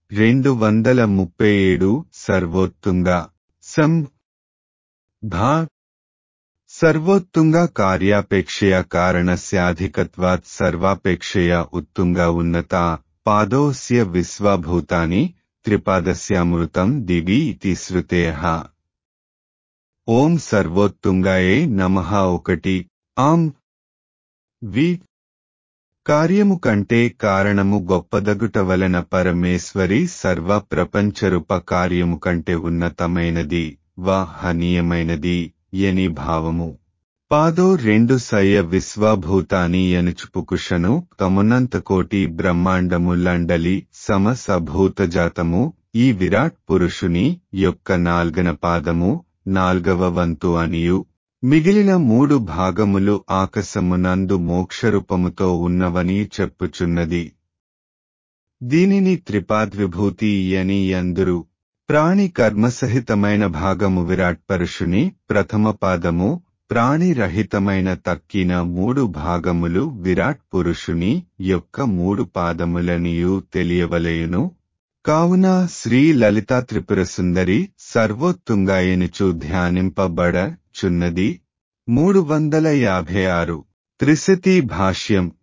రెండు వందల ముప్పై ఏడు సర్వోత్తుంగ సం భా సర్వోత్తుంగ కార్యాపేక్షయ కారణస్యాధికత్వాత్ సర్వాపేక్షయ ఉత్తుంగ ఉన్నత పాదోస్య విశ్వభూతాని త్రిపాదస్యామృతం దివి ఇతి శృతేః ఓం సర్వోత్తుంగాయే నమః ఒకటి ఆం వి కార్యము కంటే కారణము గొప్పదగుట వలన పరమేశ్వరి సర్వ ప్రపంచరూప కార్యము కంటే ఉన్నతమైనది వహనీయమైనది ఎని భావము పాదో రెండు సయ విశ్వభూతాని ఎనుచుపుకుషను కమునంత కోటి బ్రహ్మాండము లండలి సమసభూతజాతము ఈ విరాట్ పురుషుని యొక్క నాల్గన పాదము నాల్గవ వంతు అనియు మిగిలిన మూడు భాగములు ఆకాశమునందు మోక్షరూపముతో ఉన్నవని చెప్పుచున్నది దీనిని త్రిపాద్విభూతి అని ఎందురు ప్రాణి కర్మసహితమైన భాగము విరాట్ పరుషుని ప్రథమ పాదము ప్రాణిరహితమైన తక్కిన మూడు భాగములు విరాట్ పురుషుని యొక్క మూడు పాదములనియు తెలియవలయును కావున శ్రీ లలితా త్రిపుర సుందరి సర్వోత్తుంగాయనుచు ధ్యానింపబడ చున్నది మూడు వందల యాభై ఆరు త్రిశతి భాష్యం